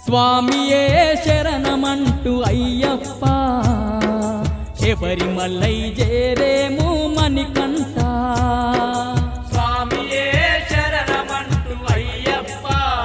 స్వామియే శరణమంటూ అయ్యప్ప శబరిమలై చేరేము మణికంఠ స్వామియే శరణమంటూ అయ్యప్ప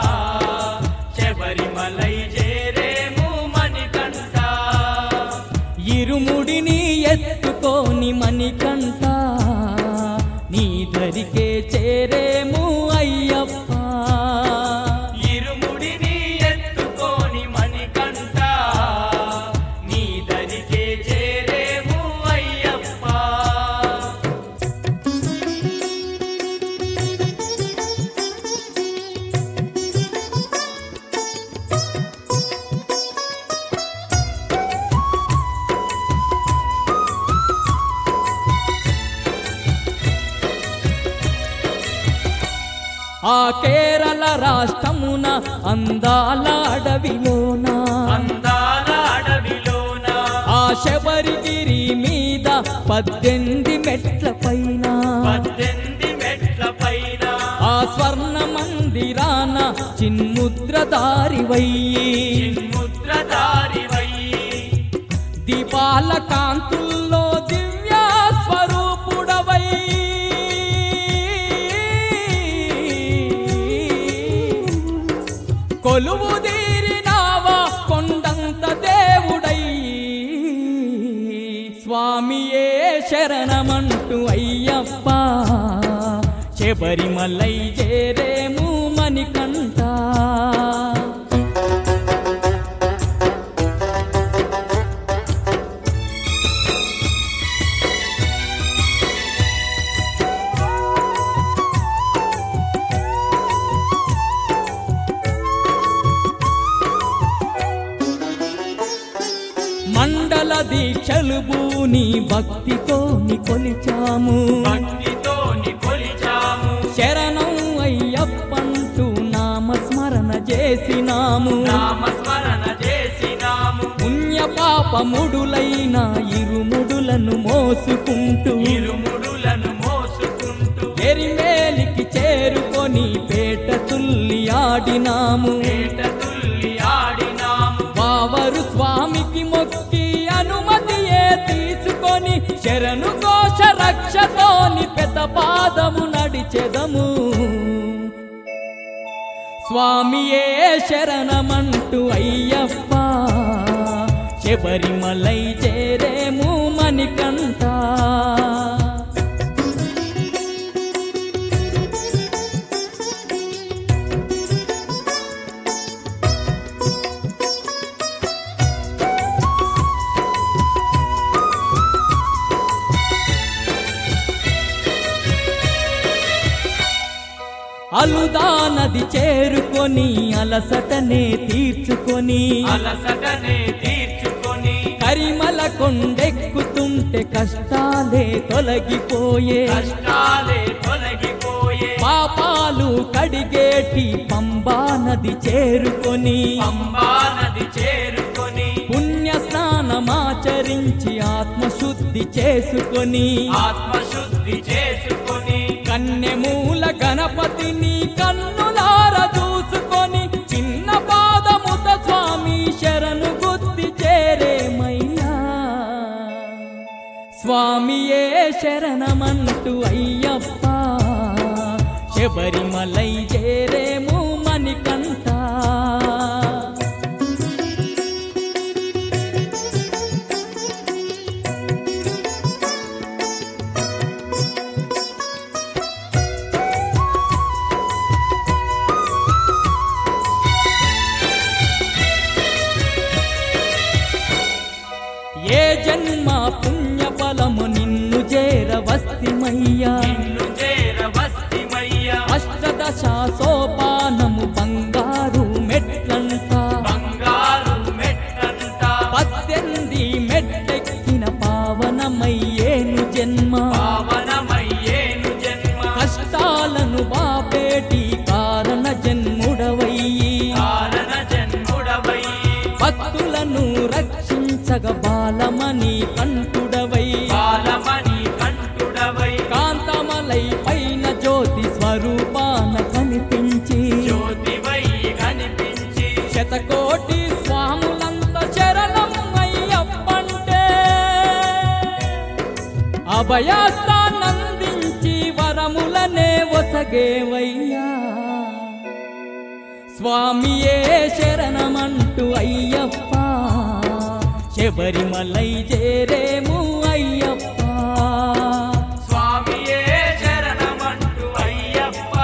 శబరిమలై చేరేము మణికంఠ ఇరుముడిని ఎత్తుకోని మణికంఠ నీ దరికే చేరేము అయ్యప్ప ఇరుముడిని ఎత్తుకోని మణికంఠ నీ దరికే చేరేము అయ్యప్ప ఆ కేరళ రాష్ట్రమున అందాల అడవిలోన అందాల అడవిలోన ఆ శబరిగిరి మీద పద్దెనిమిది మెట్ల పైన పద్దెనిమిది మెట్ల పైన ఆ స్వర్ణ మందిరాన చిన్ముద్రదారి వయ్యి ముద్రదారివై దీపాల కాంతుల్లో దివ్య స్వరూపుడవై కొలువు తీరినావా కొండంత దేవుడై స్వామియే శరణమంటూ అయ్యప్ప శబరిమలై చేరేము మణికంఠ మండల దీక్షలు భూని భక్తితో ని కొలిచాము భక్తితో కొలిచాము శరణం అయ్యప్పంటూ నామస్మరణ చేసినాము నామస్మరణ చేసినాము పుణ్య పాపముడులైన ఇరుముడులను మోసుకుంటూ ఇరుముడులను మోసుకుంటూ ఎరిమేలికి చేరుకొని పేట తుల్లి ఆడినాము పేట తుల్లి ఆడినాము వావరు స్వామికి మొక్కి అనుమతియే తీసుకొని శరణు ఘోష రక్షతోని పెద్ద పాదము నడిచెదము స్వామియే శరణమంటూ అయ్యప్ప శబరిమలై చేరేము మణికంఠ అలుదా నది చేరుకొని అలసటనే తీర్చుకొని అలసటనే తీర్చుకొని కరిమల కొండెక్కుతుంటే కష్టాలే తొలగిపోయే కష్టాలే తొలగిపోయే పాపాలు కడిగేటి పంబా నది చేరుకొని పంబా నది చేరుకొని పుణ్య స్నానమాచరించి ఆత్మశుద్ధి చేసుకొని ఆత్మశుద్ధి చేసుకొని కన్నెమూల గణపతిని కన్నులార చూసుకొని చిన్న పాదముత స్వామి శరణు గుద్ది చేరేమయ్యా స్వామియే శరణమంటూ అయ్యప్ప శబరిమలై చేరేము మణికంఠ ఏ జన్మ పుణ్య ఫలము నిన్ను చేరవస్తిమయ్యా నిన్ను చేరవస్తిమయ్యా అష్టదశ సోపానము బంగారు మెట్టు అభయాస్తానందించి వరములనే ఒసగేవయ్యా స్వామియే శరణమంటూ అయ్యప్ప శబరిమలై చేరేము అయ్యప్ప స్వామియే శరణమంటూ అయ్యప్ప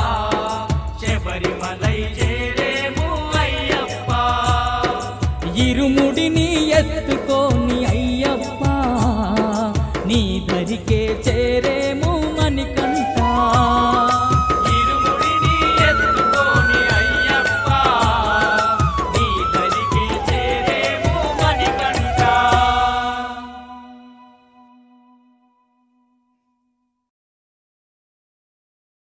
శబరిమలై చేరేము అయ్యప్ప ఇరుముడిని ఎత్తుకోని అయ్యప్ప నీ దరికే చేరేము మణికంఠ